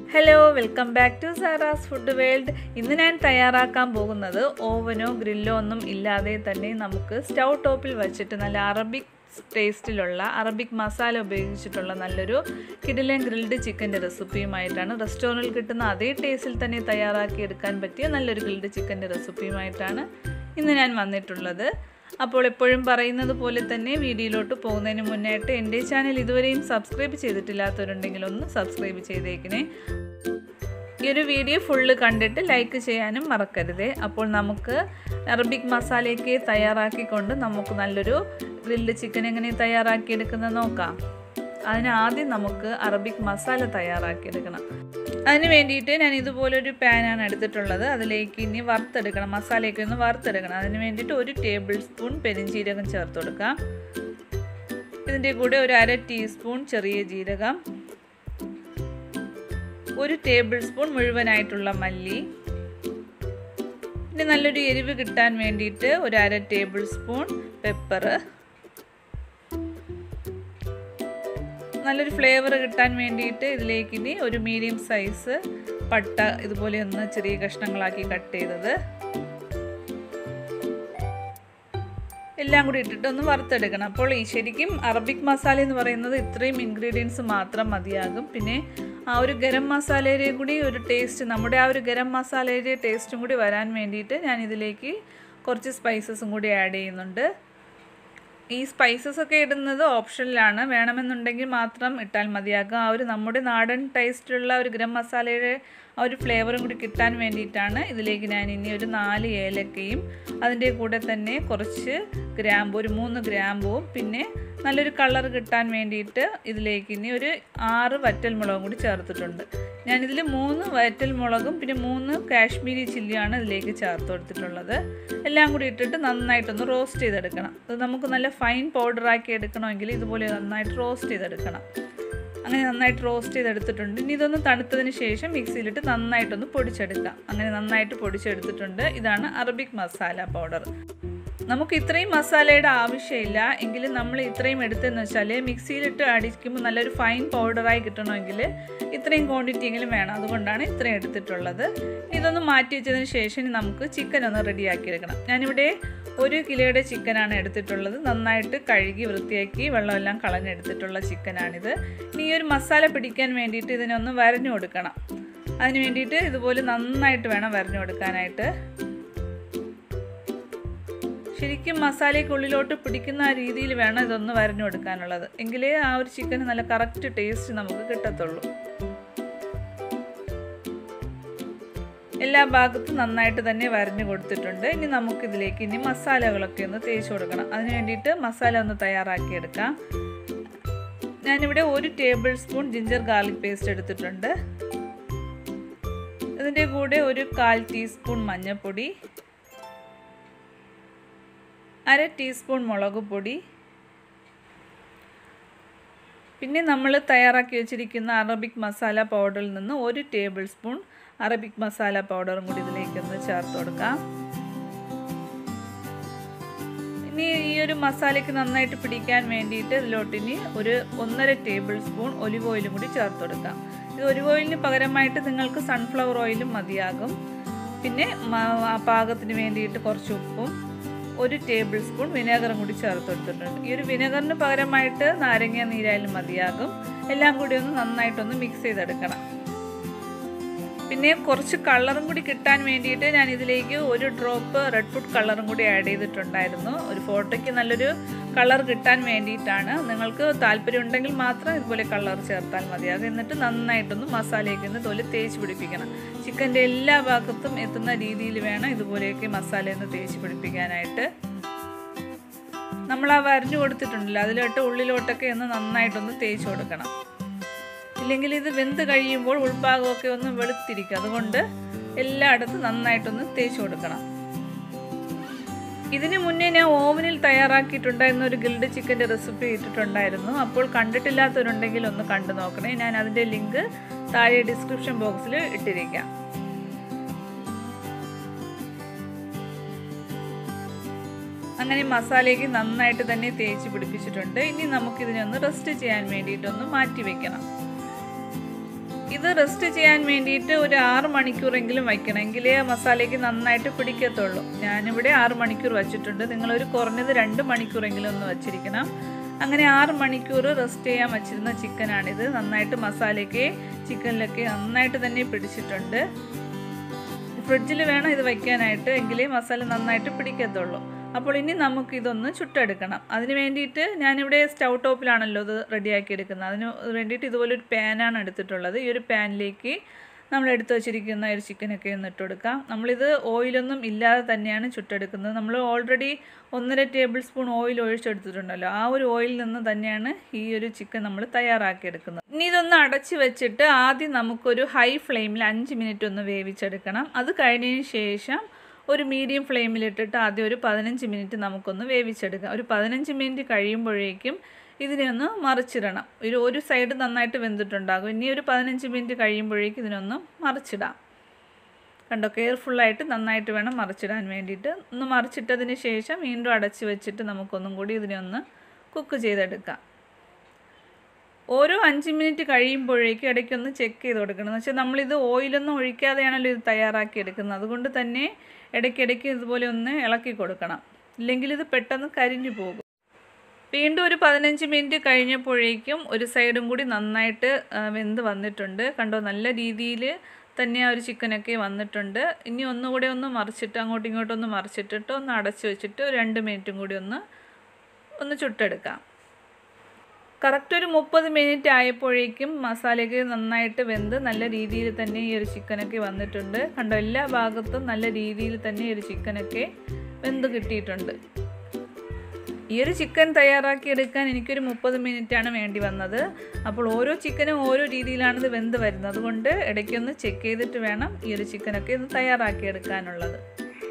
hello welcome back to Sara's food world ഇന്ന് ഞാൻ തയ്യാറാക്കാൻ പോകുന്നത് ഓവനോ ഗ്രില്ലോ ഒന്നും ഇല്ലാതെ തന്നെ നമുക്ക് സ്റ്റൗ ടോപ്പിൽ വെച്ചിട്ട് നല്ല അറബിക് ടേസ്റ്റിലുള്ള അറബിക് മസാല ഉപയോഗിച്ചിട്ടുള്ള നല്ലൊരു കിടിലൻ ഗ്രിൽഡ് ചിക്കൻ്റെ റെസിപ്പിയുമായിട്ടാണ് റെസ്റ്റോറൻറ്റിൽ കിട്ടുന്ന അതേ ടേസ്റ്റിൽ തന്നെ തയ്യാറാക്കി എടുക്കാൻ പറ്റിയ നല്ലൊരു ഗ്രിൽഡ് ചിക്കൻ്റെ റെസിപ്പിയുമായിട്ടാണ് ഇന്ന് ഞാൻ വന്നിട്ടുള്ളത് അപ്പോൾ എപ്പോഴും പറയുന്നത് പോലെ തന്നെ വീഡിയോയിലോട്ട് പോകുന്നതിന് മുന്നായിട്ട് എൻ്റെ ചാനൽ ഇതുവരെയും സബ്സ്ക്രൈബ് ചെയ്തിട്ടില്ലാത്തവരുണ്ടെങ്കിൽ ഒന്ന് സബ്സ്ക്രൈബ് ചെയ്തേക്കണേ ഈ ഒരു വീഡിയോ ഫുള്ള് കണ്ടിട്ട് ലൈക്ക് ചെയ്യാനും മറക്കരുതേ അപ്പോൾ നമുക്ക് അറബിക് മസാലയ്ക്ക് തയ്യാറാക്കിക്കൊണ്ട് നമുക്ക് നല്ലൊരു ഗ്രിൽഡ് ചിക്കൻ എങ്ങനെ തയ്യാറാക്കിയെടുക്കുന്നത് നോക്കാം അതിന് ആദ്യം നമുക്ക് അറബിക് മസാല തയ്യാറാക്കിയെടുക്കണം അതിന് വേണ്ടിയിട്ട് ഞാൻ ഇതുപോലൊരു പാനാണ് എടുത്തിട്ടുള്ളത് അതിലേക്ക് ഇനി വറുത്തെടുക്കണം മസാലയൊക്കെ ഒന്ന് വറുത്തെടുക്കണം അതിന് വേണ്ടിയിട്ട് ഒരു ടേബിൾ സ്പൂൺ പെരിഞ്ചീരകം ചേർത്ത് കൊടുക്കാം ഇതിൻ്റെ കൂടെ ഒരു അര ടീസ്പൂൺ ചെറിയ ജീരകം ഒരു ടേബിൾ സ്പൂൺ മുഴുവനായിട്ടുള്ള മല്ലി ഇനി നല്ലൊരു എരിവ് കിട്ടാൻ വേണ്ടിയിട്ട് ഒരു അര ടേബിൾ സ്പൂൺ പെപ്പർ നല്ലൊരു ഫ്ലേവർ കിട്ടാൻ വേണ്ടിയിട്ട് ഇതിലേക്ക് ഇനി ഒരു മീഡിയം സൈസ് പട്ട ഇതുപോലെ ഒന്ന് ചെറിയ കഷ്ണങ്ങളാക്കി കട്ട് ചെയ്തത് എല്ലാം കൂടി ഇട്ടിട്ട് ഒന്ന് വറുത്തെടുക്കണം അപ്പോൾ ഈ ശരിക്കും അറബിക് മസാല എന്ന് പറയുന്നത് ഇത്രയും ഇൻഗ്രീഡിയൻസ് മാത്രം മതിയാകും പിന്നെ ആ ഒരു ഗരം മസാലയുടെ കൂടി ഒരു ടേസ്റ്റ് നമ്മുടെ ആ ഒരു ഗരം മസാലയുടെ ടേസ്റ്റും കൂടി വരാൻ വേണ്ടിയിട്ട് ഞാൻ ഇതിലേക്ക് കുറച്ച് സ്പൈസസും കൂടി ആഡ് ചെയ്യുന്നുണ്ട് ഈ സ്പൈസസ് ഒക്കെ ഇടുന്നത് ഓപ്ഷനിലാണ് വേണമെന്നുണ്ടെങ്കിൽ മാത്രം ഇട്ടാൽ മതിയാകും ആ ഒരു നമ്മുടെ നാടൻ ടേസ്റ്റിലുള്ള ഒരു ഗരം മസാലയുടെ ആ ഒരു ഫ്ലേവറും കൂടി കിട്ടാൻ വേണ്ടിയിട്ടാണ് ഇതിലേക്ക് ഞാൻ ഇനി ഒരു നാല് ഏലക്കയും അതിൻ്റെ കൂടെ തന്നെ കുറച്ച് ഗ്രാമ്പു ഒരു മൂന്ന് ഗ്രാമ്പുവും പിന്നെ നല്ലൊരു കളർ കിട്ടാൻ വേണ്ടിയിട്ട് ഇതിലേക്ക് ഇനി ഒരു ആറ് വറ്റൽ മുളകും കൂടി ചേർത്തിട്ടുണ്ട് ഞാനിതിൽ മൂന്ന് വറ്റൽ മുളകും പിന്നെ മൂന്ന് കാശ്മീരി ചില്ലിയാണ് ഇതിലേക്ക് ചേർത്ത് കൊടുത്തിട്ടുള്ളത് എല്ലാം കൂടി ഇട്ടിട്ട് നന്നായിട്ടൊന്ന് റോസ്റ്റ് ചെയ്തെടുക്കണം അത് നമുക്ക് നല്ല ഫൈൻ പൗഡറാക്കി എടുക്കണമെങ്കിൽ ഇതുപോലെ നന്നായിട്ട് റോസ്റ്റ് ചെയ്തെടുക്കണം അങ്ങനെ നന്നായിട്ട് റോസ്റ്റ് ചെയ്തെടുത്തിട്ടുണ്ട് ഇനി ഇതൊന്ന് തണുത്തതിന് ശേഷം മിക്സിയിലിട്ട് നന്നായിട്ടൊന്ന് പൊടിച്ചെടുക്കാം അങ്ങനെ നന്നായിട്ട് പൊടിച്ചെടുത്തിട്ടുണ്ട് ഇതാണ് അറബിക് മസാല പൗഡർ നമുക്ക് ഇത്രയും മസാലയുടെ ആവശ്യമില്ല എങ്കിലും നമ്മൾ ഇത്രയും എടുത്തെന്ന് വെച്ചാൽ മിക്സിയിലിട്ട് അടിക്കുമ്പോൾ നല്ലൊരു ഫൈൻ പൗഡറായി കിട്ടണമെങ്കിൽ ഇത്രയും ക്വാണ്ടിറ്റി എങ്കിലും വേണം അതുകൊണ്ടാണ് ഇത്രയും എടുത്തിട്ടുള്ളത് ഇതൊന്ന് മാറ്റി വെച്ചതിന് ശേഷം നമുക്ക് ചിക്കൻ ഒന്ന് റെഡിയാക്കി എടുക്കണം ഞാനിവിടെ ഒരു കിലോയുടെ ചിക്കനാണ് എടുത്തിട്ടുള്ളത് നന്നായിട്ട് കഴുകി വൃത്തിയാക്കി വെള്ളമെല്ലാം കളഞ്ഞെടുത്തിട്ടുള്ള ചിക്കനാണിത് ഇനി ഈ ഒരു മസാല പിടിക്കാൻ വേണ്ടിയിട്ട് ഇതിനൊന്ന് വരഞ്ഞു കൊടുക്കണം അതിന് വേണ്ടിയിട്ട് ഇതുപോലെ നന്നായിട്ട് വേണം വരഞ്ഞു കൊടുക്കാനായിട്ട് ശരിക്കും മസാലയ്ക്ക് ഉള്ളിലോട്ട് പിടിക്കുന്ന ആ രീതിയിൽ വേണം ഇതൊന്ന് വരഞ്ഞു കൊടുക്കാനുള്ളത് എങ്കിലേ ആ ഒരു ചിക്കന് നല്ല കറക്റ്റ് ടേസ്റ്റ് നമുക്ക് കിട്ടത്തുള്ളൂ എല്ലാ ഭാഗത്തും നന്നായിട്ട് തന്നെ വരഞ്ഞു കൊടുത്തിട്ടുണ്ട് ഇനി നമുക്കിതിലേക്ക് ഇനി മസാലകളൊക്കെ ഒന്ന് തേച്ച് കൊടുക്കണം അതിന് വേണ്ടിയിട്ട് മസാല ഒന്ന് തയ്യാറാക്കിയെടുക്കാം ഞാനിവിടെ ഒരു tablespoon ginger garlic paste എടുത്തിട്ടുണ്ട് ഇതിൻ്റെ കൂടെ ഒരു കാൽ ടീസ്പൂൺ മഞ്ഞൾപ്പൊടി അര ടീസ്പൂൺ മുളക് പൊടി പിന്നെ നമ്മൾ തയ്യാറാക്കി വെച്ചിരിക്കുന്ന അറബിക് മസാല പൗഡറിൽ നിന്ന് ഒരു ടേബിൾ സ്പൂൺ അറബിക് മസാല പൗഡറും കൂടി ഇതിലേക്കൊന്ന് ചേർത്ത് കൊടുക്കാം ഇനി ഈ ഒരു മസാലയ്ക്ക് നന്നായിട്ട് പിടിക്കാൻ വേണ്ടിയിട്ട് ഇതിലോട്ടിനി ഒരു ഒന്നര ടേബിൾ സ്പൂൺ ഒലിവ് ഓയിലും കൂടി ചേർത്ത് കൊടുക്കാം ഇത് ഒലിവ് ഓയിലിന് പകരമായിട്ട് നിങ്ങൾക്ക് സൺഫ്ലവർ ഓയിലും മതിയാകും പിന്നെ പാകത്തിന് വേണ്ടിയിട്ട് കുറച്ച് ഉപ്പും ഒരു ടേബിൾ സ്പൂൺ വിനെഗറും കൂടി ചേർത്ത് കൊടുത്തിട്ടുണ്ട് ഈ ഒരു വിനെഗറിന് പകരമായിട്ട് നാരങ്ങ നീരായാലും മതിയാകും എല്ലാം കൂടി ഒന്ന് നന്നായിട്ടൊന്ന് മിക്സ് ചെയ്തെടുക്കണം പിന്നെ കുറച്ച് കളറും കൂടി കിട്ടാൻ വേണ്ടിയിട്ട് ഞാൻ ഇതിലേക്ക് ഒരു ഡ്രോപ്പ് റെഡ് ഫുഡ് കളറും കൂടി ആഡ് ചെയ്തിട്ടുണ്ടായിരുന്നു ഒരു ഫോട്ടോയ്ക്ക് നല്ലൊരു കളർ കിട്ടാൻ വേണ്ടിയിട്ടാണ് നിങ്ങൾക്ക് താല്പര്യം ഉണ്ടെങ്കിൽ മാത്രം ഇതുപോലെ കളർ ചേർത്താൽ മതിയാകും എന്നിട്ട് നന്നായിട്ടൊന്ന് മസാലയൊക്കെ ഒന്ന് തൊലി തേച്ച് പിടിപ്പിക്കണം ചിക്കൻ്റെ എല്ലാ ഭാഗത്തും എത്തുന്ന രീതിയിൽ വേണം ഇതുപോലെയൊക്കെ മസാലയൊന്ന് തേച്ച് പിടിപ്പിക്കാനായിട്ട് നമ്മൾ ആ വരഞ്ഞു കൊടുത്തിട്ടുണ്ടല്ലോ അതിലോട്ട് ഉള്ളിലോട്ടൊക്കെ ഒന്ന് നന്നായിട്ടൊന്ന് തേച്ച് കൊടുക്കണം ഇല്ലെങ്കിൽ ഇത് വെന്ത് കഴിയുമ്പോൾ ഉൾഭാഗമൊക്കെ ഒന്ന് വെളുത്തിരിക്കും അതുകൊണ്ട് എല്ലായിടത്തും നന്നായിട്ടൊന്ന് തേച്ച് കൊടുക്കണം ഇതിന് മുന്നേ ഞാൻ ഓവനിൽ തയ്യാറാക്കിയിട്ടുണ്ടായിരുന്ന ഒരു ഗിൽഡ് ചിക്കൻ്റെ റെസിപ്പി ഇട്ടിട്ടുണ്ടായിരുന്നു അപ്പോൾ കണ്ടിട്ടില്ലാത്തവരുണ്ടെങ്കിൽ ഒന്ന് കണ്ടു നോക്കണേ ഞാൻ അതിൻ്റെ ലിങ്ക് താഴെ ഡിസ്ക്രിപ്ഷൻ ബോക്സിൽ ഇട്ടിരിക്കാം അങ്ങനെ മസാലയ്ക്ക് നന്നായിട്ട് തന്നെ തേച്ച് പിടിപ്പിച്ചിട്ടുണ്ട് ഇനി നമുക്കിതിനൊന്ന് റെസ്റ്റ് ചെയ്യാൻ വേണ്ടിയിട്ടൊന്ന് മാറ്റി വെക്കണം ഇത് റെസ്റ്റ് ചെയ്യാൻ വേണ്ടിയിട്ട് ഒരു ആറ് മണിക്കൂറെങ്കിലും വയ്ക്കണം എങ്കിലേ ആ മസാലയ്ക്ക് നന്നായിട്ട് പിടിക്കത്തുള്ളൂ ഞാനിവിടെ ആറ് മണിക്കൂർ വച്ചിട്ടുണ്ട് നിങ്ങളൊരു കുറഞ്ഞത് രണ്ട് മണിക്കൂറെങ്കിലും ഒന്ന് വച്ചിരിക്കണം അങ്ങനെ ആറ് മണിക്കൂർ റെസ്റ്റ് ചെയ്യാൻ വച്ചിരുന്ന ചിക്കനാണിത് നന്നായിട്ട് മസാലയ്ക്ക് ചിക്കനിലൊക്കെ നന്നായിട്ട് തന്നെ പിടിച്ചിട്ടുണ്ട് ഫ്രിഡ്ജിൽ വേണം ഇത് വയ്ക്കാനായിട്ട് എങ്കിലേ മസാല നന്നായിട്ട് പിടിക്കത്തുള്ളൂ അപ്പോൾ ഇനി നമുക്ക് ഇതൊന്ന് ചുട്ടെടുക്കണം അതിന് വേണ്ടിയിട്ട് ഞാനിവിടെ സ്റ്റൗ ടോപ്പിലാണല്ലോ ഇത് റെഡിയാക്കി എടുക്കുന്നത് അതിന് വേണ്ടിയിട്ട് ഇതുപോലൊരു പാനാണ് എടുത്തിട്ടുള്ളത് ഈ ഒരു പാനിലേക്ക് നമ്മൾ എടുത്തു വച്ചിരിക്കുന്ന ഒരു ചിക്കനൊക്കെ ഒന്ന് ഇട്ട് കൊടുക്കാം നമ്മളിത് ഓയിലൊന്നും ഇല്ലാതെ തന്നെയാണ് ചുട്ടെടുക്കുന്നത് നമ്മൾ ഓൾറെഡി ഒന്നര ടേബിൾ സ്പൂൺ ഓയിൽ ഒഴിച്ചെടുത്തിട്ടുണ്ടല്ലോ ആ ഒരു ഓയിലിൽ നിന്ന് തന്നെയാണ് ഈ ഒരു ചിക്കൻ നമ്മൾ തയ്യാറാക്കിയെടുക്കുന്നത് ഇനി ഇതൊന്ന് അടച്ച് വെച്ചിട്ട് ആദ്യം നമുക്കൊരു ഹൈ ഫ്ലെയിമിൽ അഞ്ച് മിനിറ്റ് ഒന്ന് വേവിച്ചെടുക്കണം അത് കഴിഞ്ഞതിന് ശേഷം ഒരു മീഡിയം ഫ്ലെയിമിലിട്ടിട്ട് ആദ്യം ഒരു പതിനഞ്ച് മിനിറ്റ് നമുക്കൊന്ന് വേവിച്ചെടുക്കാം ഒരു പതിനഞ്ച് മിനിറ്റ് കഴിയുമ്പോഴേക്കും ഇതിനെ ഒന്ന് മറിച്ചിടണം ഒരു ഒരു സൈഡ് നന്നായിട്ട് വെന്തിട്ടുണ്ടാകും ഇനി ഒരു പതിനഞ്ച് മിനിറ്റ് കഴിയുമ്പോഴേക്കും ഇതിനൊന്ന് മറിച്ചിടാം കണ്ടോ കെയർഫുള്ളായിട്ട് നന്നായിട്ട് വേണം മറിച്ചിടാൻ വേണ്ടിയിട്ട് ഒന്ന് മറിച്ചിട്ടതിന് ശേഷം വീണ്ടും അടച്ച് വെച്ചിട്ട് നമുക്കൊന്നും കൂടി ഇതിനെ ഒന്ന് കുക്ക് ചെയ്തെടുക്കാം ഓരോ അഞ്ച് മിനിറ്റ് കഴിയുമ്പോഴേക്കും ഇടയ്ക്കൊന്ന് ചെക്ക് ചെയ്ത് കൊടുക്കണം എന്ന് വെച്ചാൽ നമ്മളിത് ഓയിലൊന്നും ഒഴിക്കാതെയാണല്ലോ ഇത് തയ്യാറാക്കി എടുക്കുന്നത് അതുകൊണ്ട് തന്നെ ഇടയ്ക്കിടയ്ക്ക് ഇതുപോലെ ഒന്ന് ഇളക്കി കൊടുക്കണം ഇല്ലെങ്കിൽ ഇത് പെട്ടെന്ന് കരിഞ്ഞു പോകും വീണ്ടും ഒരു പതിനഞ്ച് മിനിറ്റ് കഴിഞ്ഞപ്പോഴേക്കും ഒരു സൈഡും കൂടി നന്നായിട്ട് വെന്ത് വന്നിട്ടുണ്ട് കണ്ടോ നല്ല രീതിയിൽ തന്നെ ആ ഒരു ചിക്കനൊക്കെ വന്നിട്ടുണ്ട് ഇനി ഒന്നുകൂടി ഒന്ന് മറിച്ചിട്ട് അങ്ങോട്ടും ഇങ്ങോട്ടും ഒന്ന് മറിച്ചിട്ടിട്ട് ഒന്ന് അടച്ചു വെച്ചിട്ട് ഒരു രണ്ട് മിനിറ്റും കൂടി ഒന്ന് ഒന്ന് ചുട്ടെടുക്കാം കറക്റ്റ് ഒരു മുപ്പത് മിനിറ്റ് ആയപ്പോഴേക്കും മസാലയ്ക്ക് നന്നായിട്ട് വെന്ത് നല്ല രീതിയിൽ തന്നെ ഈ ഒരു ചിക്കനൊക്കെ വന്നിട്ടുണ്ട് കണ്ടോ എല്ലാ ഭാഗത്തും നല്ല രീതിയിൽ തന്നെ ഈ ഒരു ചിക്കനൊക്കെ വെന്ത് കിട്ടിയിട്ടുണ്ട് ഈ ഒരു ചിക്കൻ തയ്യാറാക്കി എടുക്കാൻ എനിക്കൊരു മുപ്പത് മിനിറ്റാണ് വേണ്ടി വന്നത് അപ്പോൾ ഓരോ ചിക്കനും ഓരോ രീതിയിലാണ് ഇത് വെന്ത് വരുന്നത് അതുകൊണ്ട് ഇടയ്ക്കൊന്ന് ചെക്ക് ചെയ്തിട്ട് വേണം ഈ ഒരു ചിക്കനൊക്കെ ഒന്ന് തയ്യാറാക്കി എടുക്കാനുള്ളത്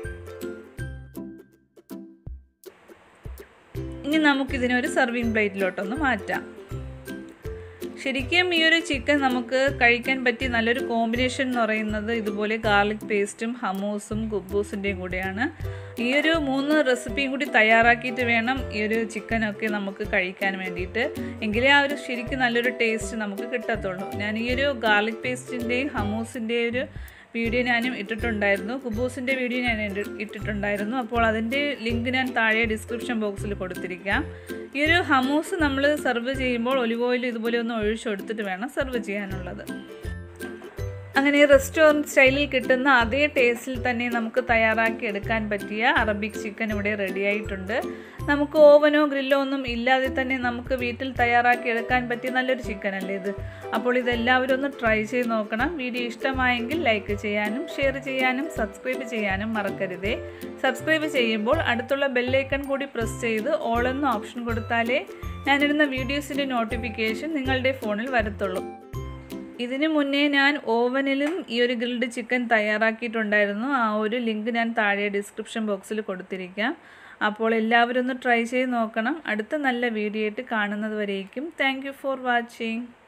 ഇനി നമുക്കിതിനൊരു സർവിങ് പ്ലേറ്റിലോട്ടൊന്ന് മാറ്റാം ശരിക്കും ഈ ഒരു ചിക്കൻ നമുക്ക് കഴിക്കാൻ പറ്റിയ നല്ലൊരു കോമ്പിനേഷൻ എന്ന് പറയുന്നത് ഇതുപോലെ ഗാർലിക് പേസ്റ്റും ഹമൂസും കുബൂസിൻ്റെയും കൂടെയാണ് ഈ ഒരു മൂന്ന് റെസിപ്പിയും കൂടി തയ്യാറാക്കിയിട്ട് വേണം ഈ ഒരു ചിക്കനൊക്കെ നമുക്ക് കഴിക്കാൻ വേണ്ടിയിട്ട് എങ്കിലേ ആ ഒരു ശരിക്കും നല്ലൊരു ടേസ്റ്റ് നമുക്ക് കിട്ടത്തുള്ളൂ ഞാൻ ഈ ഒരു ഗാർലിക് പേസ്റ്റിൻ്റെയും ഹമൂസിൻ്റെയും ഒരു വീഡിയോ ഞാനും ഇട്ടിട്ടുണ്ടായിരുന്നു കുബൂസിൻ്റെ വീഡിയോ ഞാൻ ഇട്ടിട്ടുണ്ടായിരുന്നു അപ്പോൾ അതിൻ്റെ ലിങ്ക് ഞാൻ താഴെ ഡിസ്ക്രിപ്ഷൻ ബോക്സിൽ കൊടുത്തിരിക്കാം ഈ ഒരു ഹമൂസ് നമ്മൾ സെർവ് ചെയ്യുമ്പോൾ ഒലിവ് ഓയിൽ ഇതുപോലെ ഒന്ന് ഒഴിച്ചു കൊടുത്തിട്ട് വേണം സെർവ് ചെയ്യാനുള്ളത് അങ്ങനെ റെസ്റ്റോറൻറ്റ് സ്റ്റൈലിൽ കിട്ടുന്ന അതേ ടേസ്റ്റിൽ തന്നെ നമുക്ക് തയ്യാറാക്കി എടുക്കാൻ പറ്റിയ അറബിക് ചിക്കൻ ഇവിടെ റെഡി ആയിട്ടുണ്ട് നമുക്ക് ഓവനോ ഗ്രില്ലോ ഒന്നും ഇല്ലാതെ തന്നെ നമുക്ക് വീട്ടിൽ തയ്യാറാക്കി എടുക്കാൻ പറ്റിയ നല്ലൊരു ചിക്കൻ അല്ലേ ഇത് അപ്പോൾ ഇതെല്ലാവരും ഒന്ന് ട്രൈ ചെയ്ത് നോക്കണം വീഡിയോ ഇഷ്ടമായെങ്കിൽ ലൈക്ക് ചെയ്യാനും ഷെയർ ചെയ്യാനും സബ്സ്ക്രൈബ് ചെയ്യാനും മറക്കരുതേ സബ്സ്ക്രൈബ് ചെയ്യുമ്പോൾ അടുത്തുള്ള ബെല്ലൈക്കൺ കൂടി പ്രസ് ചെയ്ത് ഓൾ എന്ന ഓപ്ഷൻ കൊടുത്താലേ ഞാനിടുന്ന വീഡിയോസിൻ്റെ നോട്ടിഫിക്കേഷൻ നിങ്ങളുടെ ഫോണിൽ വരത്തുള്ളൂ ഇതിന് മുന്നേ ഞാൻ ഓവനിലും ഈ ഒരു ഗ്രിൽഡ് ചിക്കൻ തയ്യാറാക്കിയിട്ടുണ്ടായിരുന്നു ആ ഒരു ലിങ്ക് ഞാൻ താഴെ ഡിസ്ക്രിപ്ഷൻ ബോക്സിൽ കൊടുത്തിരിക്കാം അപ്പോൾ എല്ലാവരും ഒന്ന് ട്രൈ ചെയ്ത് നോക്കണം അടുത്ത നല്ല വീഡിയോ ആയിട്ട് കാണുന്നത് വരേക്കും താങ്ക് ഫോർ വാച്ചിങ്